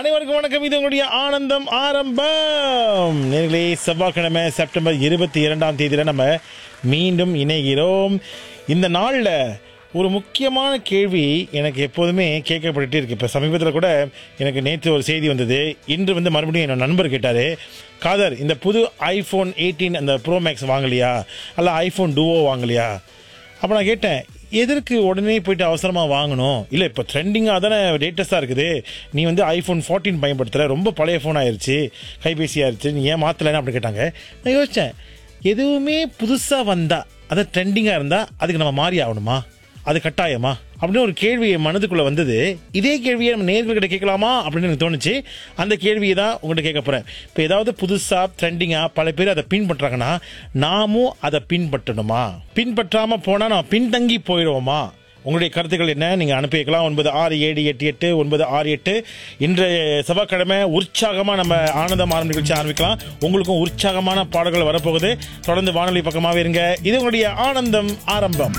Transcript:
அனைவருக்கும் வணக்கம் இது உங்களுடைய ஆனந்தம் ஆரம்பம் நேர்களே செவ்வாய்க்கிழமை செப்டம்பர் இருபத்தி இரண்டாம் தேதியில நம்ம மீண்டும் இணைகிறோம் இந்த நாளில் ஒரு முக்கியமான கேள்வி எனக்கு எப்போதுமே கேட்கப்பட்டுட்டே இருக்கு இப்போ சமீபத்தில் கூட எனக்கு நேற்று ஒரு செய்தி வந்தது இன்று வந்து மறுபடியும் என்னோட நண்பர் கேட்டார் காதர் இந்த புது ஐஃபோன் எயிட்டீன் அந்த ப்ரோ மேக்ஸ் வாங்கலையா அல்ல ஐஃபோன் டூவோ வாங்கலையா அப்போ நான் கேட்டேன் எதற்கு உடனே போயிட்டு அவசரமாக வாங்கணும் இல்லை இப்போ ட்ரெண்டிங்காக தானே லேட்டஸ்ட்டாக இருக்குது நீ வந்து ஐஃபோன் ஃபோர்டீன் பயன்படுத்துகிற ரொம்ப பழைய ஃபோன் ஆயிடுச்சு கைபேசி ஆயிடுச்சு நீ ஏன் மாற்றலைன்னு அப்படி கேட்டாங்க நான் யோசித்தேன் எதுவுமே புதுசாக வந்தா அது ட்ரெண்டிங்காக இருந்தால் அதுக்கு நம்ம மாறி ஆகணுமா அது கட்டாயமா அப்படின்னு ஒரு கேள்வி என் மனதுக்குள்ள வந்தது இதே கேள்வியை நம்ம நேர்கள்கிட்ட கேட்கலாமா அப்படின்னு எனக்கு தோணுச்சு அந்த கேள்வியை தான் உங்கள்கிட்ட கேட்க போறேன் இப்போ ஏதாவது புதுசா ட்ரெண்டிங்கா பல பேர் அதை பின்பற்றாங்கன்னா நாமும் அதை பின்பற்றணுமா பின்பற்றாம போனா நம்ம பின்தங்கி போயிடுவோமா உங்களுடைய கருத்துக்கள் என்ன நீங்க அனுப்பி வைக்கலாம் ஒன்பது ஆறு ஏழு எட்டு எட்டு ஒன்பது ஆறு எட்டு இன்றைய செவ்வாய்க்கிழமை உற்சாகமா நம்ம ஆனந்தம் ஆரம்ப நிகழ்ச்சி ஆரம்பிக்கலாம் உங்களுக்கும் உற்சாகமான பாடல்கள் வரப்போகுது தொடர்ந்து வானொலி பக்கமாவே இருங்க இது உங்களுடைய ஆனந்தம் ஆரம்பம்